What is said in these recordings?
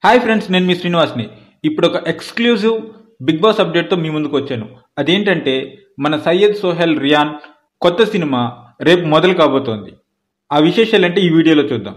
hi friends నేను మీ శ్రీనివాస్ని ఇప్పుడు ఒక ఎక్స్క్లూజివ్ బిగ్ బాస్ అప్డేట్తో మీ ముందుకు వచ్చాను అదేంటంటే మన సయ్యద్ సోహెల్ రియాన్ కొత్త సినిమా రేపు మొదలు కాబోతోంది ఆ విశేషాలు అంటే ఈ వీడియోలో చూద్దాం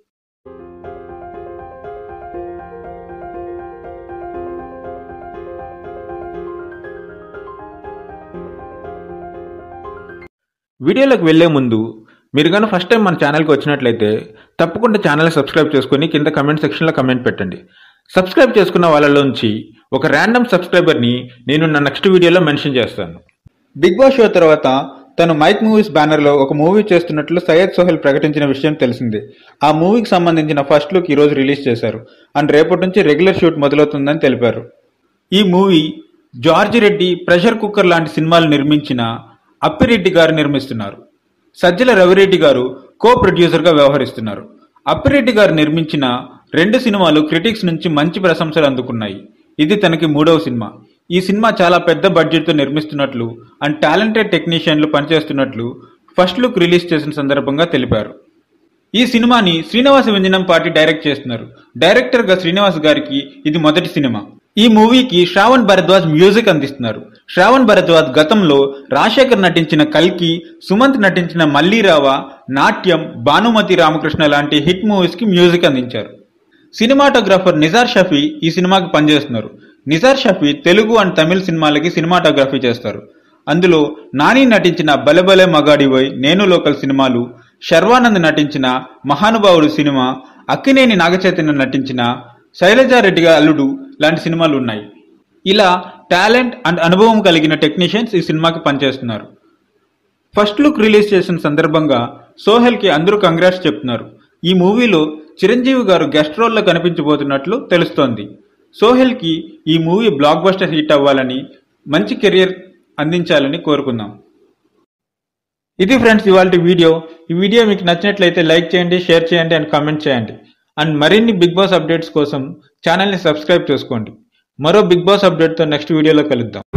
వీడియోలోకి వెళ్లే ముందు మీరు కానీ ఫస్ట్ టైం మన ఛానల్కి వచ్చినట్లయితే తప్పకుండా ఛానల్ సబ్స్క్రైబ్ చేసుకొని కింద కమెంట్ సెక్షన్లో కమెంట్ పెట్టండి సబ్స్క్రైబ్ చేసుకున్న వాళ్ళలోంచి ఒక ర్యాండమ్ సబ్స్క్రైబర్ని నేను నా నెక్స్ట్ వీడియోలో మెన్షన్ చేస్తాను బిగ్ బాస్ షో తర్వాత తను మైక్ మూవీస్ బ్యానర్లో ఒక మూవీ చేస్తున్నట్లు సయ్యద్ సోహెల్ ప్రకటించిన విషయం తెలిసిందే ఆ మూవీకి సంబంధించిన ఫస్ట్ లుక్ ఈరోజు రిలీజ్ చేశారు అండ్ రేపటి నుంచి రెగ్యులర్ షూట్ మొదలవుతుందని తెలిపారు ఈ movie George Reddy pressure cooker లాంటి సినిమాలు నిర్మించిన అప్పిరెడ్డి గారు నిర్మిస్తున్నారు సజ్జల రవిరెడ్డి గారు కో ప్రొడ్యూసర్గా వ్యవహరిస్తున్నారు అప్పిరెడ్డి గారు నిర్మించిన రెండు సినిమాలు క్రిటిక్స్ నుంచి మంచి ప్రశంసలు అందుకున్నాయి ఇది తనకి మూడవ సినిమా ఈ సినిమా చాలా పెద్ద బడ్జెట్తో నిర్మిస్తున్నట్లు అండ్ టాలెంటెడ్ టెక్నీషియన్లు పనిచేస్తున్నట్లు ఫస్ట్ లుక్ రిలీజ్ చేసిన సందర్భంగా తెలిపారు ఈ సినిమాని శ్రీనివాస వెంజనం పార్టీ డైరెక్ట్ చేస్తున్నారు డైరెక్టర్ గా శ్రీనివాస్ గారికి ఇది మొదటి సినిమా ఈ మూవీకి శ్రావణ్ భరద్వాజ్ మ్యూజిక్ అందిస్తున్నారు శ్రావణ్ భరద్వాజ్ గతంలో రాజశేఖర్ నటించిన కల్కి సుమంత్ నటించిన మల్లీరావ నాట్యం భానుమతి రామకృష్ణ లాంటి హిట్ మూవీస్ కి మ్యూజిక్ అందించారు సినిమాటోగ్రాఫర్ నిజార్ షఫీ ఈ సినిమాకి పనిచేస్తున్నారు నిజార్ షఫీ తెలుగు అండ్ తమిళ సినిమాలకి సినిమాటోగ్రఫీ చేస్తారు అందులో నాని నటించిన బలెబలె మగాడివోయ్ నేను లోకల్ సినిమాలు శర్వానంద్ నటించిన మహానుభావుడు సినిమా అక్కినేని నాగచైతన్య నటించిన శైలజారెడ్డిగా అల్లుడు లాంటి సినిమాలు ఉన్నాయి ఇలా టాలెంట్ అండ్ అనుభవం కలిగిన టెక్నీషియన్స్ ఈ సినిమాకి పనిచేస్తున్నారు ఫస్ట్ లుక్ రిలీజ్ చేసిన సందర్భంగా సోహెల్కి అందరూ కంగ్రాట్స్ చెప్తున్నారు ఈ మూవీలో చిరంజీవి గారు గెస్ట్ రోల్లో కనిపించబోతున్నట్లు తెలుస్తోంది సోహెల్కి ఈ మూవీ బ్లాక్ బస్టర్ హిట్ అవ్వాలని మంచి కెరియర్ అందించాలని కోరుకుందాం ఇది ఫ్రెండ్స్ ఇవాళ వీడియో ఈ వీడియో మీకు నచ్చినట్లయితే లైక్ చేయండి షేర్ చేయండి అండ్ కామెంట్ చేయండి అండ్ మరిన్ని బిగ్ బాస్ అప్డేట్స్ కోసం ఛానల్ని సబ్స్క్రైబ్ చేసుకోండి మరో బిగ్ బాస్ అప్డేట్తో నెక్స్ట్ వీడియోలో కలుద్దాం